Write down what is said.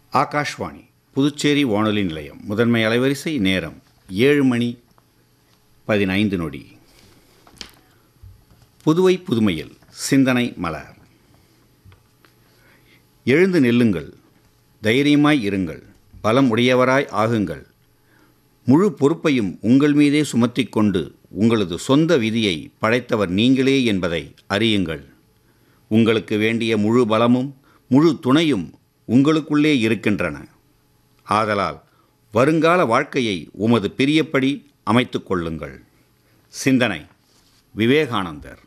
ஆகாஷ்வாணி புதுச்சேரி வானொலி நிலையம் முதன்மை அலைவரிசை நேரம் ஏழு மணி பதினைந்து நொடி புதுவை புதுமையில் சிந்தனை மலர் எழுந்து நில்லுங்கள் தைரியமாய் இருங்கள் பலம் உடையவராய் ஆகுங்கள் முழு பொறுப்பையும் உங்கள் மீதே சுமத்திக் கொண்டு உங்களது சொந்த விதியை படைத்தவர் நீங்களே என்பதை அறியுங்கள் உங்களுக்கு வேண்டிய முழு பலமும் முழு துணையும் உங்களுக்குள்ளே இருக்கின்றன ஆதலால் வருங்கால வாழ்க்கையை உமது பிரியப்படி அமைத்துக் கொள்ளுங்கள் சிந்தனை விவேகானந்தர்